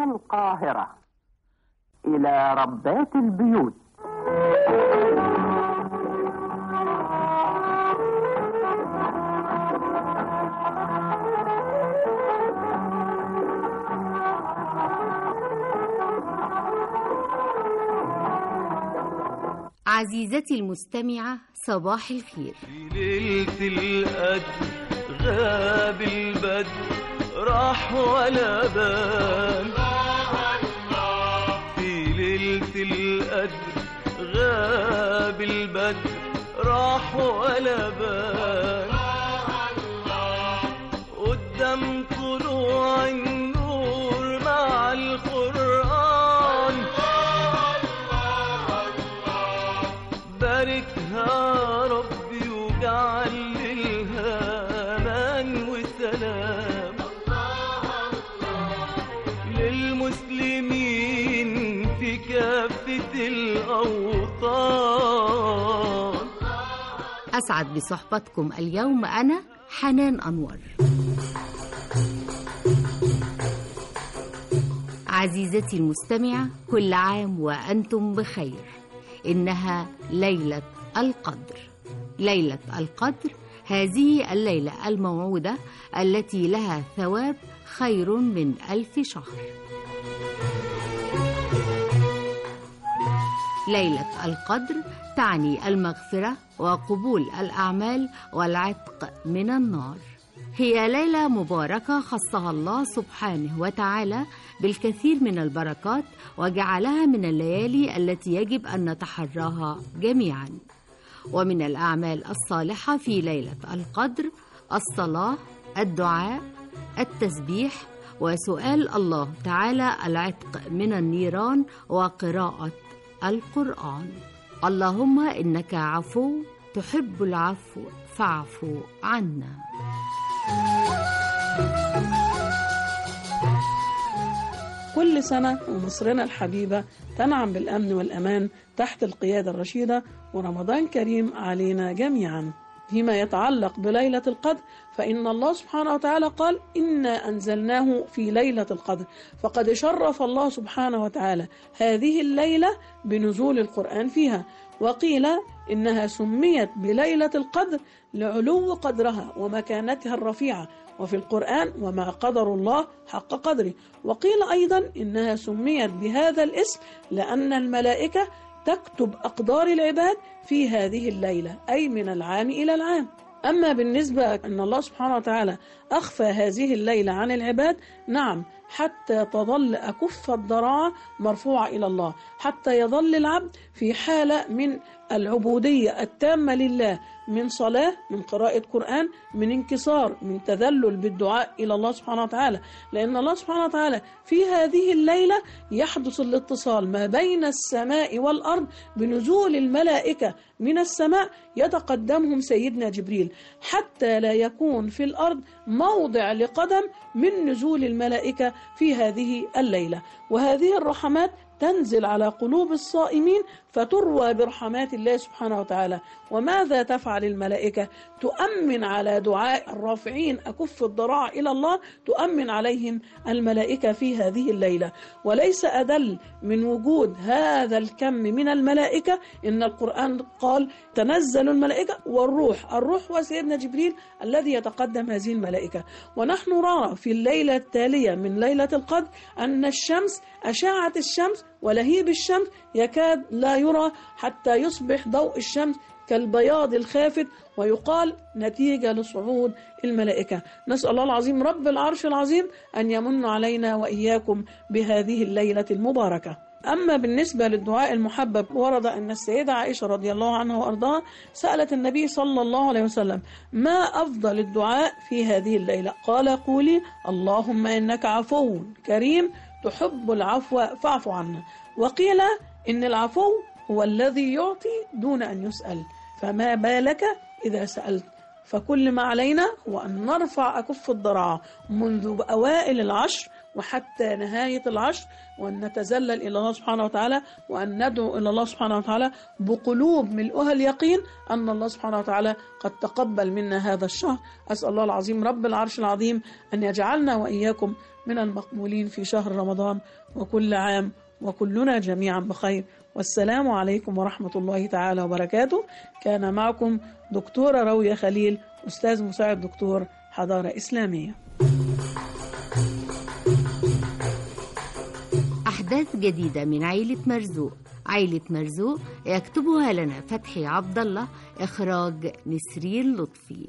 من القاهرة إلى ربات البيوت عزيزتي المستمعة صباح الخير ليلة القدر غاب البدر راح ولا بان في ليلة القدر غاب البدر راح ولا بان قدام طلوع النور مع القرآن باركها ربي وجعل لها امان وسلام للمسلمين في كافة الأوطان أسعد بصحبتكم اليوم أنا حنان أنور عزيزتي المستمعة كل عام وأنتم بخير إنها ليلة القدر ليلة القدر هذه الليلة الموعودة التي لها ثواب خير من ألف شهر ليلة القدر تعني المغفرة وقبول الأعمال والعتق من النار هي ليلة مباركة خصها الله سبحانه وتعالى بالكثير من البركات وجعلها من الليالي التي يجب أن نتحراها جميعا ومن الأعمال الصالحة في ليلة القدر الصلاة الدعاء التسبيح وسؤال الله تعالى العتق من النيران وقراءة القرآن اللهم إنك عفو تحب العفو فاعف عنا كل سنة ومصرنا الحبيبة تنعم بالأمن والأمان تحت القيادة الرشيدة ورمضان كريم علينا جميعا فيما يتعلق بليلة القدر فإن الله سبحانه وتعالى قال إنا أنزلناه في ليلة القدر فقد شرف الله سبحانه وتعالى هذه الليلة بنزول القرآن فيها وقيل إنها سميت بليلة القدر لعلو قدرها ومكانتها الرفيعة وفي القرآن وما قدر الله حق قدره وقيل أيضا إنها سميت بهذا الاسم لأن الملائكة تكتب أقدار العباد في هذه الليلة أي من العام إلى العام أما بالنسبة أن الله سبحانه وتعالى أخفى هذه الليلة عن العباد نعم حتى تظل أكف الضراعة مرفوعة إلى الله حتى يظل العبد في حالة من العبودية التامة لله من صلاة من قراءة قرآن من انكسار من تذلل بالدعاء إلى الله سبحانه وتعالى لأن الله سبحانه وتعالى في هذه الليلة يحدث الاتصال ما بين السماء والأرض بنزول الملائكة من السماء يتقدمهم سيدنا جبريل حتى لا يكون في الأرض موضع لقدم من نزول الملائكة في هذه الليلة وهذه الرحمات تنزل على قلوب الصائمين فتروى برحمات الله سبحانه وتعالى وماذا تفعل الملائكة تؤمن على دعاء الرافعين أكف الضراع إلى الله تؤمن عليهم الملائكة في هذه الليلة وليس أدل من وجود هذا الكم من الملائكة إن القرآن قال تنزل الملائكة والروح الروح وسيدنا جبريل الذي يتقدم هذه الملائكة ونحن نرى في الليلة التالية من ليلة القدر أن الشمس أشعة الشمس ولهيب الشمس يكاد لا يرى حتى يصبح ضوء الشمس كالبياض الخافت ويقال نتيجة لصعود الملائكة نسأل الله العظيم رب العرش العظيم أن يمن علينا وإياكم بهذه الليلة المباركة أما بالنسبة للدعاء المحبب ورد أن السيدة عائشة رضي الله عنها وأرضاها سألت النبي صلى الله عليه وسلم ما أفضل الدعاء في هذه الليلة قال قولي اللهم إنك عفو كريم تحب العفو فاعف عنا وقيل إن العفو هو الذي يعطي دون أن يسأل فما بالك إذا سألت فكل ما علينا هو أن نرفع أكف الضراعة منذ أوائل العشر وحتى نهاية العشر وأن نتذلل إلى الله سبحانه وتعالى وأن ندعو إلى الله سبحانه وتعالى بقلوب ملؤها اليقين أن الله سبحانه وتعالى قد تقبل منا هذا الشهر أسأل الله العظيم رب العرش العظيم أن يجعلنا وإياكم من المقبولين في شهر رمضان وكل عام وكلنا جميعا بخير والسلام عليكم ورحمة الله تعالى وبركاته كان معكم دكتورة روية خليل أستاذ مساعد دكتور حضارة إسلامية أحداث جديدة من عيلة مرزوق عيلة مرزوق يكتبها لنا فتحي عبد الله إخراج نسرين لطفي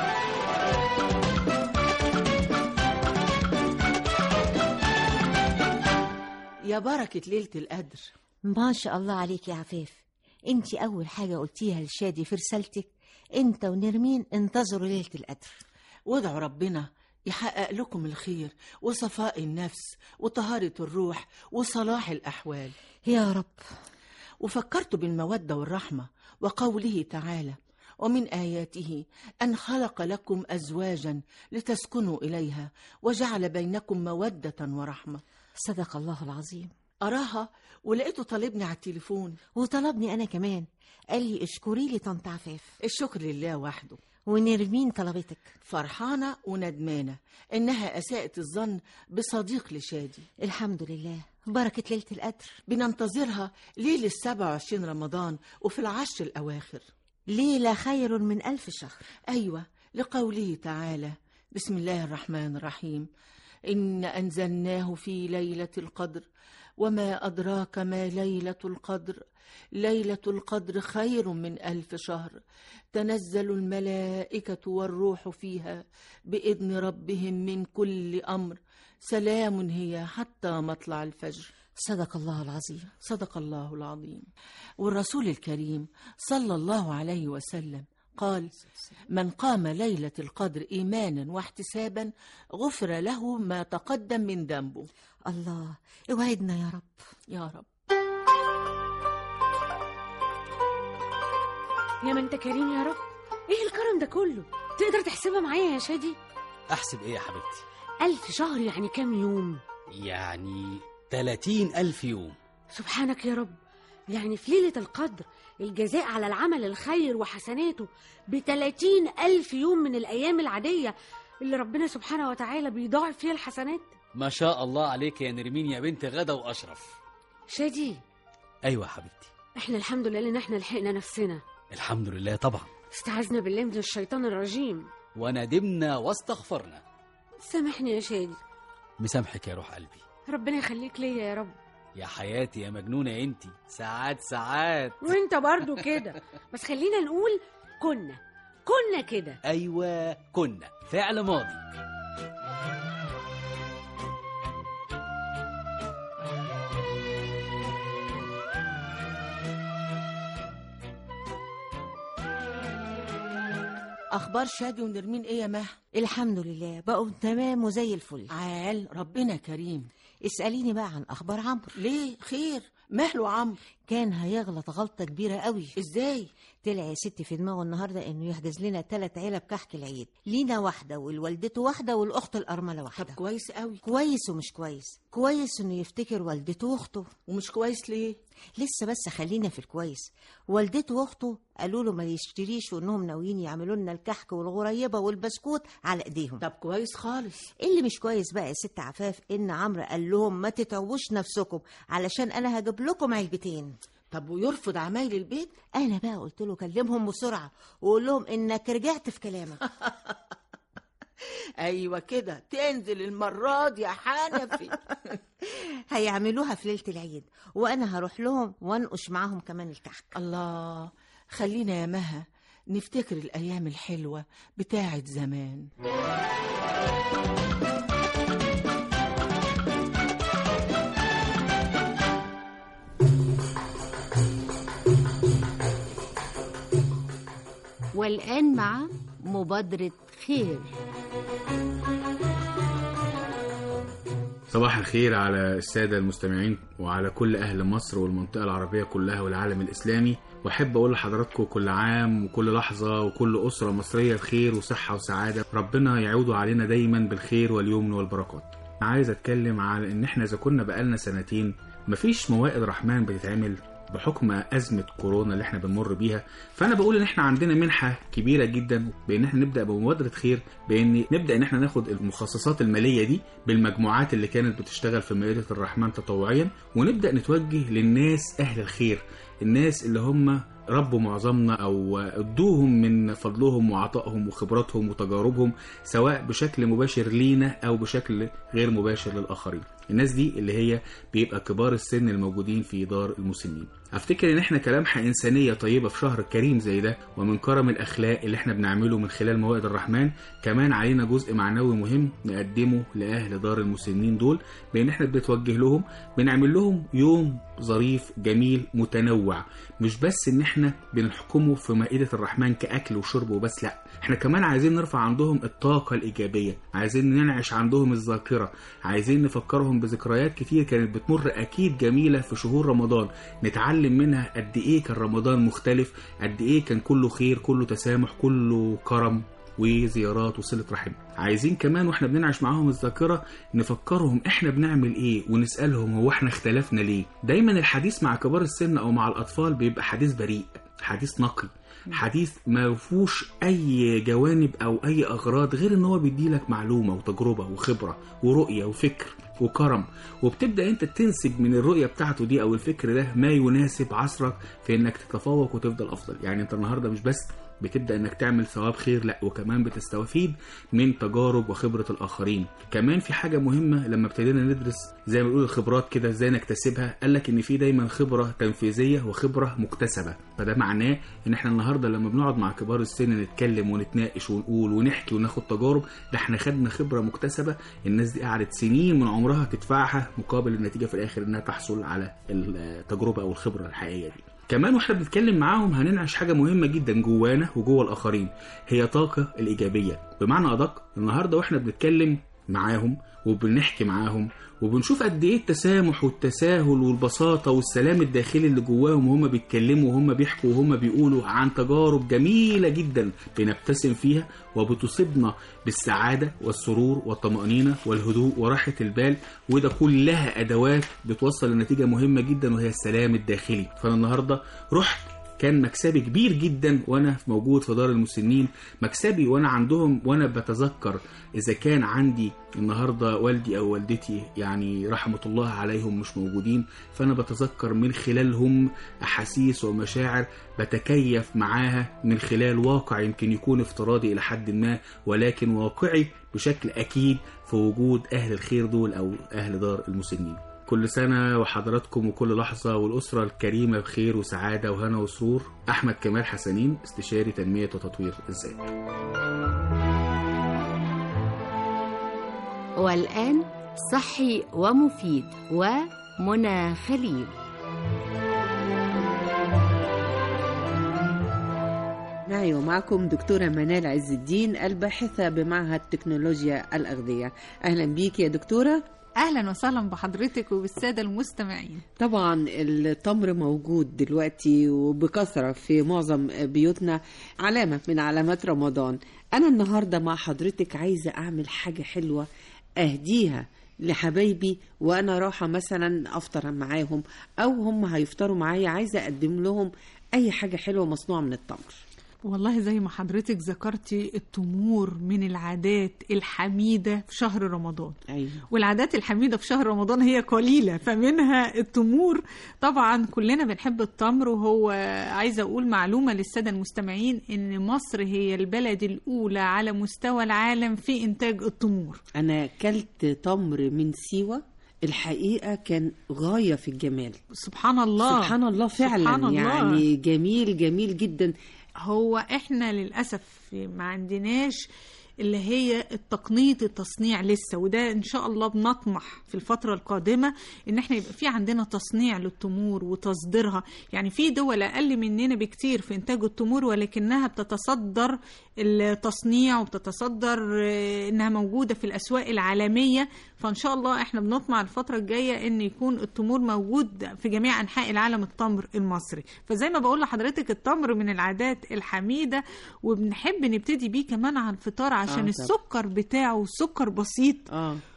يا بركة ليلة القدر ما شاء الله عليك يا عفاف انت اول حاجة قلتيها لشادي في رسالتك انت ونرمين انتظروا ليلة القدر وادعوا ربنا يحقق لكم الخير وصفاء النفس وطهارة الروح وصلاح الأحوال يا رب وفكرت بالمودة والرحمة وقوله تعالى ومن آياته أن خلق لكم أزواجا لتسكنوا إليها وجعل بينكم مودة ورحمة صدق الله العظيم أراها ولقيته طالبني على التليفون وطلبني انا كمان قال لي اشكري لي طنط عفاف الشكر لله وحده ونرمين طلبتك فرحانة وندمانة إنها أساءت الظن بصديق لشادي الحمد لله بركة ليلة القدر بننتظرها ليلة السبع وعشرين رمضان وفي العشر الأواخر ليلة خير من ألف شهر أيوة لقوله تعالى بسم الله الرحمن الرحيم إن أنزلناه في ليلة القدر وما أدراك ما ليلة القدر ليلة القدر خير من ألف شهر تنزل الملائكة والروح فيها بإذن ربهم من كل أمر سلام هي حتى مطلع الفجر صدق الله العظيم صدق الله العظيم والرسول الكريم صلى الله عليه وسلم قال من قام ليلة القدر إيمانا واحتسابا غفر له ما تقدم من ذنبه الله اوعدنا يا رب يا رب يا ما انت كريم يا رب ايه الكرم ده كله تقدر تحسبها معايا يا شادي أحسب إيه يا حبيبتي؟ ألف شهر يعني كام يوم يعني 30 ألف يوم سبحانك يا رب يعني في ليلة القدر الجزاء على العمل الخير وحسناته بتلاتين ألف يوم من الأيام العادية اللي ربنا سبحانه وتعالى بيضاعف فيها الحسنات ما شاء الله عليك يا نرمين يا بنت غدا وأشرف شادي أيوة يا حبيبتي احنا الحمد لله ان احنا لحقنا نفسنا الحمد لله طبعا استعذنا بالله من الشيطان الرجيم وندمنا واستغفرنا سامحني يا شادي مسامحك يا روح قلبي ربنا يخليك ليا يا رب يا حياتي يا مجنونة انتي ساعات ساعات وانت برضو كده بس خلينا نقول كنا كنا كده أيوة كنا فعل ماضي أخبار شادي ونرمين إيه يا مها الحمد لله بقوا تمام وزي الفل عال ربنا كريم اسأليني بقى عن أخبار عمرو ليه خير ماله عمرو كان هيغلط غلطة كبيرة قوي إزاي طلع يا ستي في دماغه النهارده انه يحجز لنا ثلاث علب كحك العيد لينا واحده والوالدته واحده والاخت الارمله طب واحده كويس قوي كويس ومش كويس كويس انه يفتكر والدته واخته ومش كويس ليه لسه بس خلينا في الكويس والدته واخته قالوا له ما يشتريش وانهم ناويين يعملوا لنا الكحك والغريبه والبسكوت على ايديهم طب كويس خالص اللي مش كويس بقى يا ست عفاف ان عمرو قال لهم ما تتعبوش نفسكم علشان انا هجيب لكم علبتين طب ويرفض عمايل البيت انا بقى قلت له كلمهم بسرعه وقول لهم انك رجعت في كلامك ايوه كده تنزل المره دي يا حنفي هيعملوها في ليله العيد وانا هروح لهم وانقش معاهم كمان الكحك الله خلينا يا مها نفتكر الايام الحلوه بتاعه زمان والآن مع مبادرة خير صباح الخير على السادة المستمعين وعلى كل أهل مصر والمنطقة العربية كلها والعالم الإسلامي وأحب أقول لحضراتكم كل عام وكل لحظة وكل أسرة مصرية بخير وصحة وسعادة ربنا يعود علينا دايما بالخير واليمن والبركات عايز اتكلم على ان احنا اذا كنا بقالنا سنتين مفيش موائد رحمن بتتعمل بحكم أزمة كورونا اللي احنا بنمر بيها فأنا بقول إن احنا عندنا منحة كبيرة جدا بإن احنا نبدأ بمبادرة خير بإن نبدأ إن احنا ناخد المخصصات المالية دي بالمجموعات اللي كانت بتشتغل في مائدة الرحمن تطوعيا ونبدأ نتوجه للناس أهل الخير الناس اللي هم ربوا معظمنا او ادوهم من فضلهم وعطائهم وخبراتهم وتجاربهم سواء بشكل مباشر لينا او بشكل غير مباشر للاخرين الناس دي اللي هي بيبقى كبار السن الموجودين في دار المسنين افتكر ان احنا كلمحة انسانية طيبة في شهر كريم زي ده ومن كرم الاخلاق اللي احنا بنعمله من خلال موائد الرحمن كمان علينا جزء معنوي مهم نقدمه لاهل دار المسنين دول بان احنا بنتوجه لهم بنعمل لهم يوم ظريف جميل متنوع مش بس ان احنا بنحكمه في مائدة الرحمن كأكل وشرب وبس لا احنا كمان عايزين نرفع عندهم الطاقة الإيجابية عايزين ننعش عندهم الذاكرة عايزين نفكرهم بذكريات كتير كانت بتمر أكيد جميلة في شهور رمضان نتعلم منها قد إيه كان رمضان مختلف قد إيه كان كله خير كله تسامح كله كرم وزيارات وصلة رحم عايزين كمان واحنا بننعش معاهم الذاكرة نفكرهم احنا بنعمل ايه ونسألهم هو احنا اختلفنا ليه دايما الحديث مع كبار السن او مع الاطفال بيبقى حديث بريء حديث نقي حديث ما فيهوش اي جوانب او اي اغراض غير ان هو بيديلك معلومه وتجربه وخبره ورؤيه وفكر وكرم وبتبدا انت تنسج من الرؤيه بتاعته دي او الفكر ده ما يناسب عصرك في انك تتفوق وتفضل افضل يعني انت النهارده مش بس بتبدا انك تعمل ثواب خير لا وكمان بتستفيد من تجارب وخبره الاخرين كمان في حاجه مهمه لما ابتدينا ندرس زي ما بنقول الخبرات كده ازاي نكتسبها قال لك ان في دايما خبره تنفيذيه وخبره مكتسبه فده معناه ان احنا النهارده لما بنقعد مع كبار السن نتكلم ونتناقش ونقول ونحكي وناخد تجارب ده احنا خدنا خبره مكتسبه الناس دي قعدت سنين من عمرها تدفعها مقابل النتيجه في الاخر انها تحصل على التجربه او الخبره الحقيقيه دي كمان واحنا بنتكلم معاهم هننعش حاجه مهمه جدا جوانا وجوه الاخرين هي طاقه الايجابيه بمعنى ادق النهارده واحنا بنتكلم معاهم وبنحكي معاهم وبنشوف قد ايه التسامح والتساهل والبساطه والسلام الداخلي اللي جواهم وهم بيتكلموا وهم بيحكوا وهم بيقولوا عن تجارب جميله جدا بنبتسم فيها وبتصيبنا بالسعاده والسرور والطمانينه والهدوء وراحه البال وده كلها ادوات بتوصل لنتيجه مهمه جدا وهي السلام الداخلي فانا النهارده رحت كان مكسبي كبير جدا وانا موجود في دار المسنين مكسبي وانا عندهم وانا بتذكر اذا كان عندي النهارده والدي او والدتي يعني رحمه الله عليهم مش موجودين فانا بتذكر من خلالهم احاسيس ومشاعر بتكيف معاها من خلال واقع يمكن يكون افتراضي الى حد ما ولكن واقعي بشكل اكيد في وجود اهل الخير دول او اهل دار المسنين كل سنة وحضراتكم وكل لحظة والأسرة الكريمة بخير وسعادة وهنا وسرور أحمد كمال حسنين استشاري تنمية وتطوير الذات والآن صحي ومفيد ومنى خليل معي ومعكم دكتورة منال عز الدين الباحثة بمعهد تكنولوجيا الأغذية أهلا بيك يا دكتورة اهلا وسهلا بحضرتك وبالساده المستمعين طبعا التمر موجود دلوقتي وبكثره في معظم بيوتنا علامه من علامات رمضان انا النهارده مع حضرتك عايزه اعمل حاجه حلوه اهديها لحبايبي وانا رايحه مثلا افطر معاهم او هم هيفطروا معايا عايزه اقدم لهم اي حاجه حلوه مصنوعه من التمر والله زي ما حضرتك ذكرتي التمور من العادات الحميدة في شهر رمضان أيوة. والعادات الحميدة في شهر رمضان هي قليلة فمنها التمور طبعا كلنا بنحب التمر وهو عايزة أقول معلومة للسادة المستمعين إن مصر هي البلد الأولى على مستوى العالم في إنتاج التمور أنا كلت تمر من سيوة الحقيقة كان غاية في الجمال سبحان الله سبحان الله فعلا سبحان الله. يعني جميل جميل جدا هو احنا للاسف ما عندناش اللي هي التقنية التصنيع لسه وده ان شاء الله بنطمح في الفترة القادمة ان احنا يبقى في عندنا تصنيع للتمور وتصديرها يعني في دول اقل مننا بكتير في انتاج التمور ولكنها بتتصدر التصنيع وبتتصدر انها موجودة في الاسواق العالمية فان شاء الله احنا بنطمع الفترة الجاية ان يكون التمور موجود في جميع انحاء العالم التمر المصري فزي ما بقول لحضرتك التمر من العادات الحميدة وبنحب نبتدي بيه كمان على الفطار عشان طبعا. السكر بتاعه سكر بسيط اه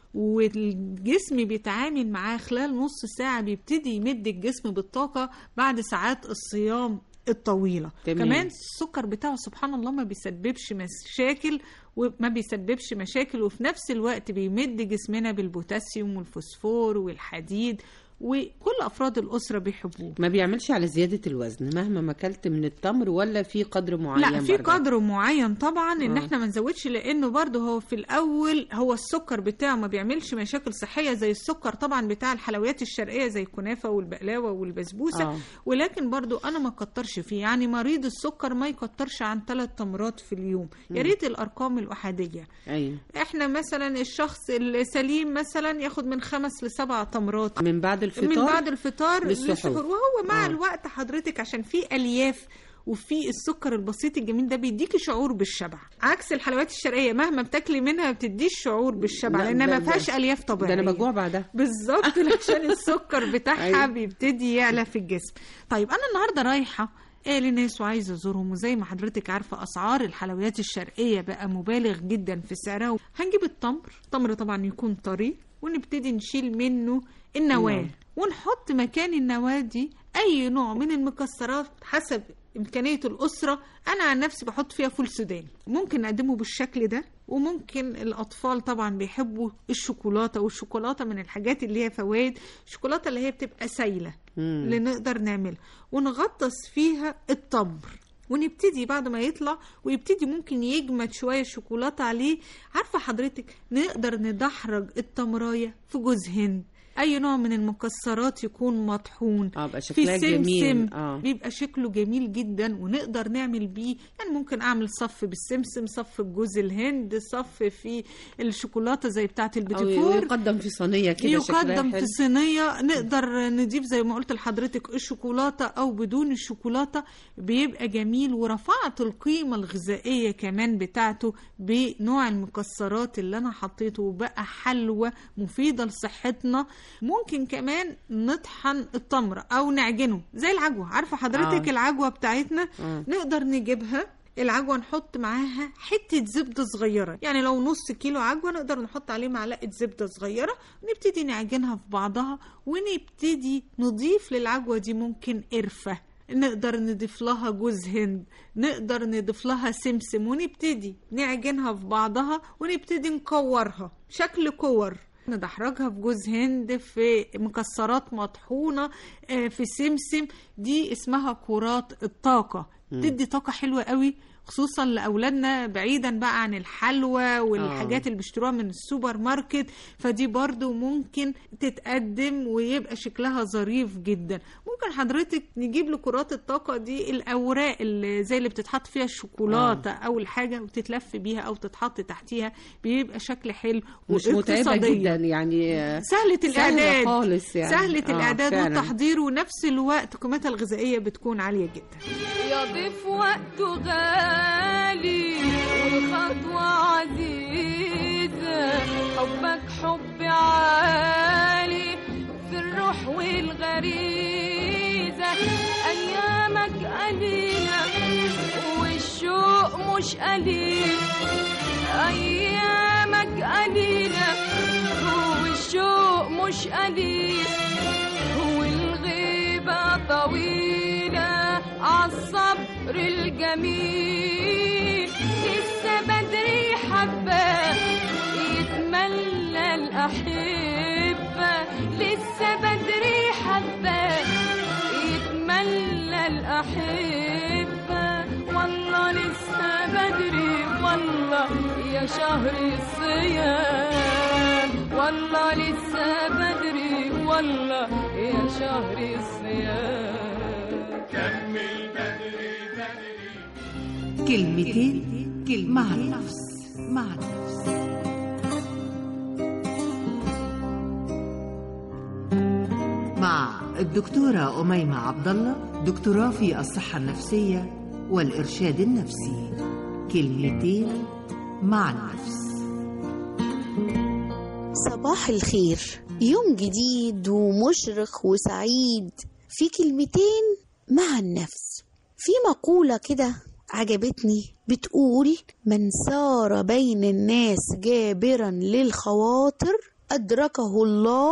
والجسم بيتعامل معاه خلال نص ساعة بيبتدي يمد الجسم بالطاقة بعد ساعات الصيام الطويلة تمام. كمان السكر بتاعه سبحان الله ما بيسببش مشاكل وما بيسببش مشاكل وفي نفس الوقت بيمد جسمنا بالبوتاسيوم والفوسفور والحديد وكل افراد الاسره بيحبوه ما بيعملش على زيادة الوزن مهما ما اكلت من التمر ولا في قدر معين لا في برضه؟ قدر معين طبعا ان آه. احنا ما نزودش لانه برضه هو في الاول هو السكر بتاعه ما بيعملش مشاكل صحيه زي السكر طبعا بتاع الحلويات الشرقيه زي الكنافه والبقلاوه والبسبوسه آه. ولكن برضه انا ما كترش فيه يعني مريض السكر ما يكترش عن ثلاث تمرات في اليوم يا مم. ريت الارقام الاحاديه ايوه احنا مثلا الشخص السليم مثلا ياخد من خمس لسبع تمرات من بعد الفطار من بعد الفطار للسحور. للسحور وهو مع آه. آه. الوقت حضرتك عشان في الياف وفي السكر البسيط الجميل ده بيديكي شعور بالشبع عكس الحلويات الشرقيه مهما بتاكلي منها ما بتديش شعور بالشبع لا، لان ده- ما ده- فيهاش الياف ده طبيعيه انا بجوع بعدها بالظبط عشان السكر بتاعها أيوة. بيبتدي يعلى في الجسم طيب انا النهارده رايحه ايه لناس وعايزه ازورهم وزي ما حضرتك عارفه اسعار الحلويات الشرقيه بقى مبالغ جدا في سعرها هنجيب التمر التمر طبعا يكون طري ونبتدي نشيل منه النواه نعم. ونحط مكان النواه دي اي نوع من المكسرات حسب امكانيه الاسره انا عن نفسي بحط فيها فول سوداني ممكن نقدمه بالشكل ده وممكن الاطفال طبعا بيحبوا الشوكولاته والشوكولاته من الحاجات اللي هي فوائد الشوكولاته اللي هي بتبقى سايله مم. اللي نقدر نعملها ونغطس فيها التمر ونبتدي بعد ما يطلع ويبتدي ممكن يجمد شويه الشوكولاته عليه عارفه حضرتك نقدر ندحرج التمرايه في جوز هند اي نوع من المكسرات يكون مطحون اه بقى في شكلها جميل سمسم اه بيبقى شكله جميل جدا ونقدر نعمل بيه يعني ممكن اعمل صف بالسمسم صف بجوز الهند صف في الشوكولاته زي بتاعه أو البيتيفور يقدم في صينيه كده شكلها يقدم حلو. في صينيه نقدر نضيف زي ما قلت لحضرتك الشوكولاته او بدون الشوكولاته بيبقى جميل ورفعت القيمه الغذائيه كمان بتاعته بنوع المكسرات اللي انا حطيته وبقى حلوى مفيده لصحتنا ممكن كمان نطحن التمر او نعجنه زي العجوه عارفه حضرتك آه. العجوه بتاعتنا آه. نقدر نجيبها العجوه نحط معاها حته زبده صغيره يعني لو نص كيلو عجوه نقدر نحط عليه معلقه زبده صغيره ونبتدي نعجنها في بعضها ونبتدي نضيف للعجوه دي ممكن قرفه نقدر نضيف لها جوز هند نقدر نضيف لها سمسم ونبتدي نعجنها في بعضها ونبتدي نكورها شكل كور ندحرجها في جوز هند في مكسرات مطحونة آه، في سمسم دي اسمها كرات الطاقة مم. تدي طاقة حلوة قوي خصوصا لأولادنا بعيدا بقى عن الحلوى والحاجات اللي بيشتروها من السوبر ماركت فدي برضو ممكن تتقدم ويبقى شكلها ظريف جدا ممكن حضرتك نجيب لكرات الطاقة دي الأوراق اللي زي اللي بتتحط فيها الشوكولاتة أو الحاجة وتتلف بيها أو تتحط تحتيها بيبقى شكل حلو مش متعبه واقتصادية. جدا يعني آه، سهلة سهلة الإعداد خالص يعني. سهلة آه، الإعداد فعلاً. والتحضير ونفس الوقت قيمتها الغذائية بتكون عالية جدا يضيف وقته غالي والخطوة عزيزة حبك حب عالي في الروح والغريزة أيامك قليلة والشوق مش قليل أيامك قليلة والشوق مش قليل والغيبة طويلة عالصبر الجميل لسه بدري حبة يتملى الأحبة لسه بدري حبة يتملى الأحبة والله لسه بدري والله يا شهر الصيام والله لسه بدري والله يا شهر الصيام كمل بدري بدري كلمتين كلمة مع النفس مع النفس مع الدكتورة أميمة عبد الله دكتوراه في الصحة النفسية والإرشاد النفسي كلمتين مع النفس صباح الخير يوم جديد ومشرق وسعيد في كلمتين مع النفس في مقولة كده عجبتني بتقول من سار بين الناس جابرا للخواطر أدركه الله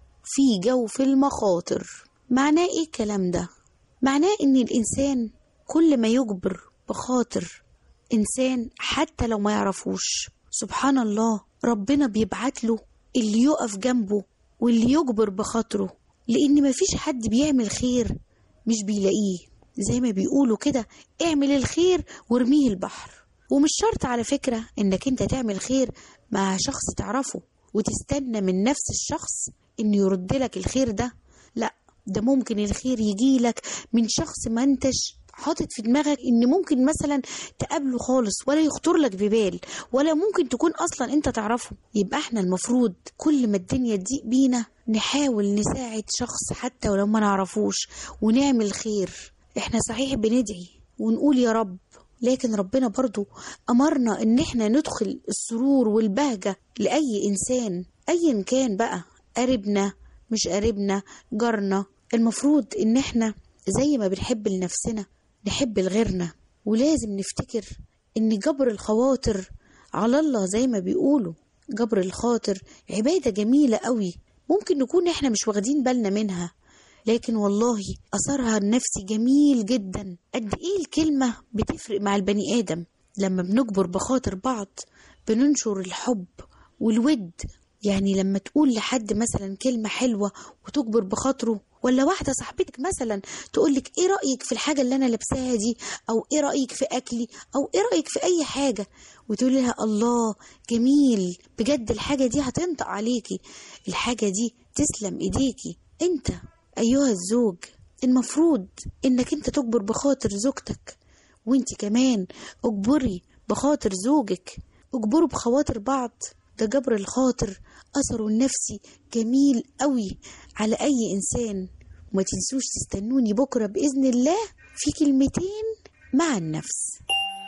في جوف المخاطر معناه إيه الكلام ده؟ معناه إن الإنسان كل ما يجبر بخاطر إنسان حتى لو ما يعرفوش سبحان الله ربنا بيبعت له اللي يقف جنبه واللي يجبر بخاطره لأن مفيش حد بيعمل خير مش بيلاقيه زي ما بيقولوا كده اعمل الخير وارميه البحر ومش شرط على فكرة انك انت تعمل خير مع شخص تعرفه وتستنى من نفس الشخص انه يرد لك الخير ده لا ده ممكن الخير يجيلك من شخص ما انتش حاطط في دماغك ان ممكن مثلا تقابله خالص ولا يخطر لك ببال ولا ممكن تكون اصلا انت تعرفه يبقى احنا المفروض كل ما الدنيا تضيق بينا نحاول نساعد شخص حتى ولو ما نعرفوش ونعمل خير احنا صحيح بندعي ونقول يا رب لكن ربنا برضو أمرنا إن إحنا ندخل السرور والبهجة لأي إنسان أيا كان بقى قريبنا مش قريبنا جارنا المفروض إن إحنا زي ما بنحب لنفسنا نحب لغيرنا ولازم نفتكر إن جبر الخواطر على الله زي ما بيقولوا جبر الخاطر عبادة جميلة قوي ممكن نكون إحنا مش واخدين بالنا منها لكن والله أثرها النفسي جميل جدا قد إيه الكلمة بتفرق مع البني آدم لما بنجبر بخاطر بعض بننشر الحب والود يعني لما تقول لحد مثلا كلمة حلوة وتجبر بخاطره ولا واحدة صاحبتك مثلا تقولك ايه رأيك في الحاجة اللي انا لابساها دي او ايه رأيك في اكلي او ايه رأيك في اي حاجة وتقول لها الله جميل بجد الحاجة دي هتنطق عليكي الحاجة دي تسلم ايديكي انت ايها الزوج المفروض انك انت تجبر بخاطر زوجتك وانت كمان اجبري بخاطر زوجك اجبروا بخواطر بعض ده جبر الخاطر أثره النفسي جميل قوي على أي إنسان وما تنسوش تستنوني بكرة بإذن الله في كلمتين مع النفس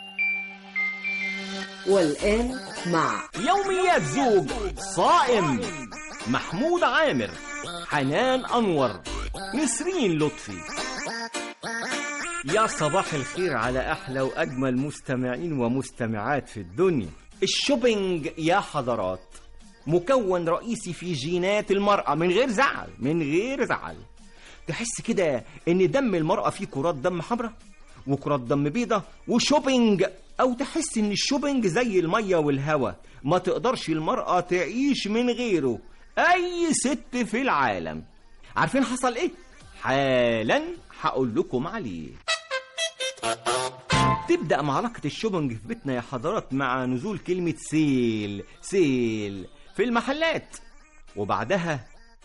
والآن مع يوميات زوج صائم محمود عامر حنان أنور نسرين لطفي يا صباح الخير على أحلى وأجمل مستمعين ومستمعات في الدنيا الشوبينج يا حضرات مكون رئيسي في جينات المرأة من غير زعل من غير زعل تحس كده ان دم المرأة فيه كرات دم حمراء وكرات دم بيضة وشوبينج او تحس ان الشوبينج زي المية والهوا ما تقدرش المرأة تعيش من غيره اي ست في العالم عارفين حصل ايه حالا هقول لكم عليه تبدأ معركة الشوبنج في بيتنا يا حضرات مع نزول كلمة سيل سيل في المحلات وبعدها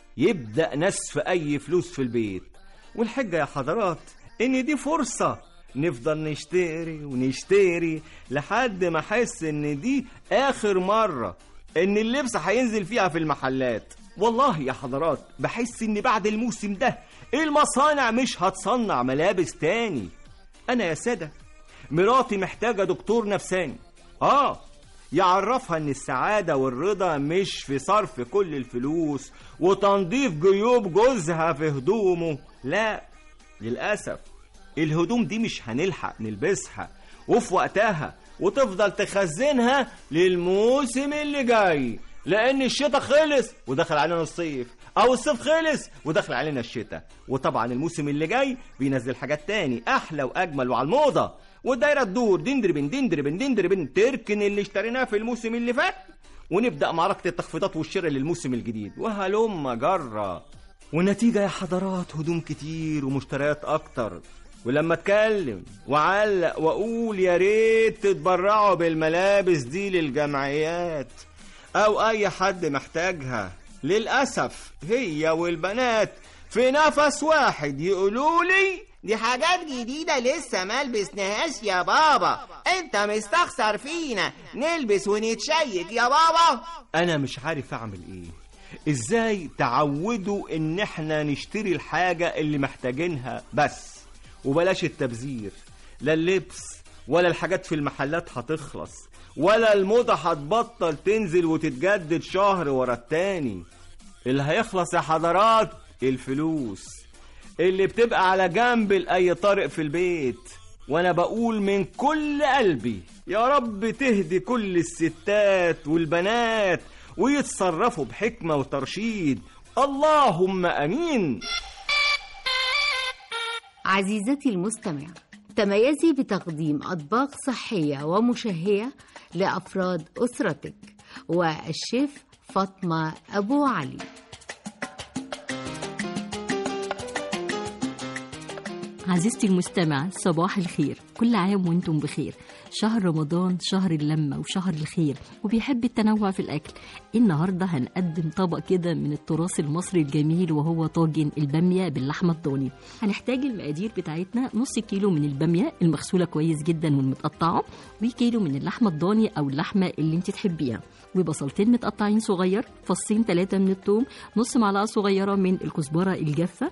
يبدأ نسف أي فلوس في البيت والحجة يا حضرات إن دي فرصة نفضل نشتري ونشتري لحد ما أحس إن دي آخر مرة إن اللبس هينزل فيها في المحلات والله يا حضرات بحس إن بعد الموسم ده المصانع مش هتصنع ملابس تاني أنا يا سادة مراتي محتاجة دكتور نفساني آه يعرفها إن السعادة والرضا مش في صرف كل الفلوس وتنظيف جيوب جوزها في هدومه لا للأسف الهدوم دي مش هنلحق نلبسها وفي وقتها وتفضل تخزنها للموسم اللي جاي لأن الشتاء خلص ودخل علينا الصيف أو الصيف خلص ودخل علينا الشتاء وطبعا الموسم اللي جاي بينزل حاجات تاني أحلى وأجمل وعلى الموضة والدايرة تدور دندربن دندربن دندربن تركن اللي اشتريناه في الموسم اللي فات ونبدأ معركة التخفيضات والشراء للموسم الجديد وهلم جرة والنتيجة يا حضرات هدوم كتير ومشتريات أكتر ولما اتكلم وعلق واقول يا ريت تتبرعوا بالملابس دي للجمعيات او اي حد محتاجها للاسف هي والبنات في نفس واحد يقولوا لي دي حاجات جديدة لسه ما لبسناهاش يا بابا انت مستخسر فينا نلبس ونتشيك يا بابا انا مش عارف اعمل ايه ازاي تعودوا ان احنا نشتري الحاجة اللي محتاجينها بس وبلاش التبذير لا اللبس ولا الحاجات في المحلات هتخلص ولا الموضة هتبطل تنزل وتتجدد شهر ورا التاني اللي هيخلص يا حضرات الفلوس اللي بتبقى على جنب لأي طارق في البيت وانا بقول من كل قلبي يا رب تهدي كل الستات والبنات ويتصرفوا بحكمة وترشيد اللهم أمين عزيزتي المستمع تميزي بتقديم أطباق صحية ومشهية لأفراد أسرتك والشيف فاطمة أبو علي عزيزتي المستمع صباح الخير كل عام وانتم بخير شهر رمضان شهر اللمة وشهر الخير وبيحب التنوع في الأكل النهاردة هنقدم طبق كده من التراث المصري الجميل وهو طاجن البامية باللحمة الضاني هنحتاج المقادير بتاعتنا نص كيلو من البامية المغسولة كويس جدا والمتقطعة وكيلو من اللحمة الضاني أو اللحمة اللي انت تحبيها وبصلتين متقطعين صغير فصين ثلاثة من الثوم نص معلقة صغيرة من الكزبرة الجافة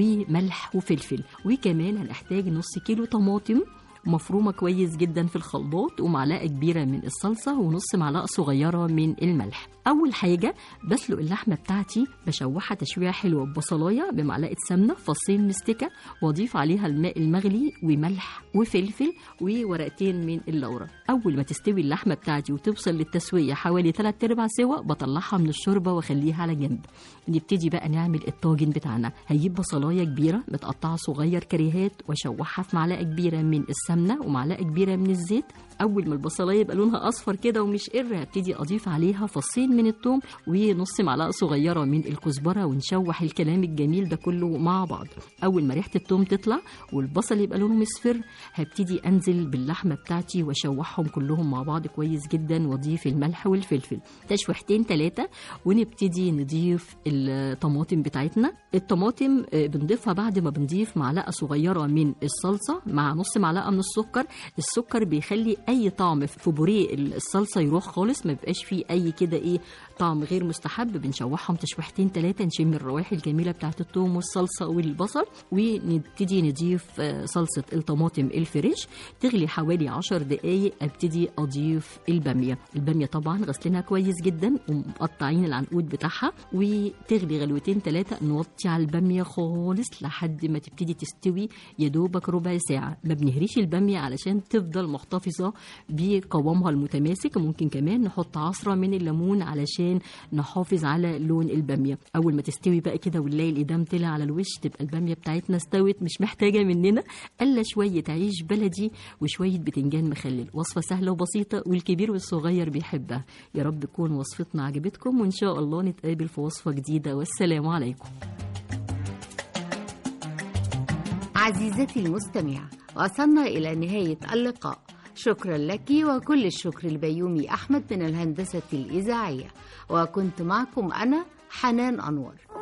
وملح وفلفل وكمان هنحتاج نص كيلو طماطم مفرومة كويس جدا في الخلاط ومعلقة كبيرة من الصلصة ونص معلقة صغيرة من الملح أول حاجة بسلق اللحمة بتاعتي بشوحها تشويحة حلوة ببصلاية بمعلقة سمنة فصين مستكة وأضيف عليها الماء المغلي وملح وفلفل وورقتين من اللورة أول ما تستوي اللحمة بتاعتي وتوصل للتسوية حوالي 3 أرباع سوا بطلعها من الشوربة وأخليها على جنب نبتدي بقى نعمل الطاجن بتاعنا هجيب بصلاية كبيرة متقطعة صغير كريهات وأشوحها في معلقة كبيرة من السمنة ومعلقة كبيرة من الزيت اول ما البصلايه يبقى لونها اصفر كده ومش قر هبتدي اضيف عليها فصين من الثوم ونص معلقه صغيره من الكزبره ونشوح الكلام الجميل ده كله مع بعض اول ما ريحه الثوم تطلع والبصل يبقى لونه مصفر هبتدي انزل باللحمه بتاعتي واشوحهم كلهم مع بعض كويس جدا واضيف الملح والفلفل تشويحتين ثلاثه ونبتدي نضيف الطماطم بتاعتنا الطماطم بنضيفها بعد ما بنضيف معلقه صغيره من الصلصه مع نص معلقه من السكر السكر بيخلي اي طعم في بوريه الصلصه يروح خالص ما بيبقاش فيه اي كده ايه طعم غير مستحب بنشوحهم تشويحتين ثلاثه نشم الروائح الجميله بتاعت الثوم والصلصه والبصل ونبتدي نضيف صلصه الطماطم الفريش تغلي حوالي 10 دقائق ابتدي اضيف الباميه الباميه طبعا غسلينها كويس جدا ومقطعين العنقود بتاعها وتغلي غلوتين ثلاثه نوطي على الباميه خالص لحد ما تبتدي تستوي يا دوبك ربع ساعه ما بنهريش الباميه علشان تفضل محتفظه بقوامها المتماسك ممكن كمان نحط عصره من الليمون علشان نحافظ على لون الباميه اول ما تستوي بقى كده ونلاقي الادام طلع على الوش تبقى الباميه بتاعتنا استوت مش محتاجه مننا الا شويه عيش بلدي وشويه بتنجان مخلل وصفه سهله وبسيطه والكبير والصغير بيحبها يا رب تكون وصفتنا عجبتكم وان شاء الله نتقابل في وصفه جديده والسلام عليكم عزيزتي المستمعة وصلنا إلى نهاية اللقاء شكرا لك وكل الشكر البيومي أحمد من الهندسة الإذاعية وكنت معكم أنا حنان أنور